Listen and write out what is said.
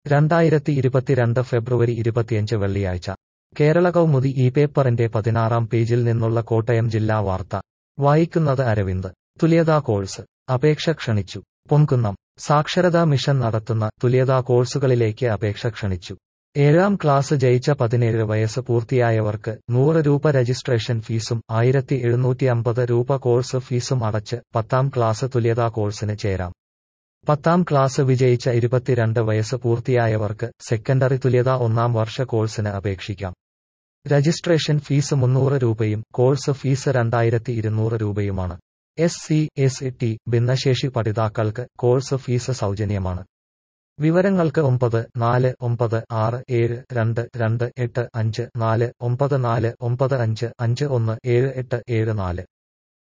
രണ്ടായിരത്തി ഇരുപത്തിരണ്ട് ഫെബ്രുവരി ഇരുപത്തിയഞ്ച് വെള്ളിയാഴ്ച കേരള കൗമുദി ഈ പേപ്പറിന്റെ പതിനാറാം പേജിൽ നിന്നുള്ള കോട്ടയം ജില്ലാ വാർത്ത വായിക്കുന്നത് അരവിന്ദ് തുല്യതാ കോഴ്സ് അപേക്ഷ ക്ഷണിച്ചു പൊൻകുന്നം സാക്ഷരതാ മിഷൻ നടത്തുന്ന തുല്യതാ കോഴ്സുകളിലേക്ക് അപേക്ഷ ക്ഷണിച്ചു ഏഴാം ക്ലാസ് ജയിച്ച പതിനേഴ് വയസ്സ് പൂർത്തിയായവർക്ക് നൂറ് രൂപ രജിസ്ട്രേഷൻ ഫീസും ആയിരത്തി എഴുന്നൂറ്റി അമ്പത് രൂപ കോഴ്സ് ഫീസും അടച്ച് പത്താം ക്ലാസ് തുല്യതാ കോഴ്സിന് ചേരാം പത്താം ക്ലാസ് വിജയിച്ച ഇരുപത്തിരണ്ട് വയസ്സ് പൂർത്തിയായവർക്ക് സെക്കൻഡറി തുല്യതാ ഒന്നാം വർഷ കോഴ്സിന് അപേക്ഷിക്കാം രജിസ്ട്രേഷൻ ഫീസ് മുന്നൂറ് രൂപയും കോഴ്സ് ഫീസ് രണ്ടായിരത്തി ഇരുന്നൂറ് രൂപയുമാണ് എസ് സി എസ് ടി ഭിന്നശേഷി പഠിതാക്കൾക്ക് കോഴ്സ് ഫീസ് സൗജന്യമാണ് വിവരങ്ങൾക്ക് ഒമ്പത് നാല് ഒമ്പത് ആറ് ഏഴ് രണ്ട് രണ്ട് എട്ട് അഞ്ച് നാല് ഒമ്പത് നാല് ഒമ്പത് അഞ്ച് അഞ്ച് ഒന്ന് ഏഴ് എട്ട് ഏഴ് നാല്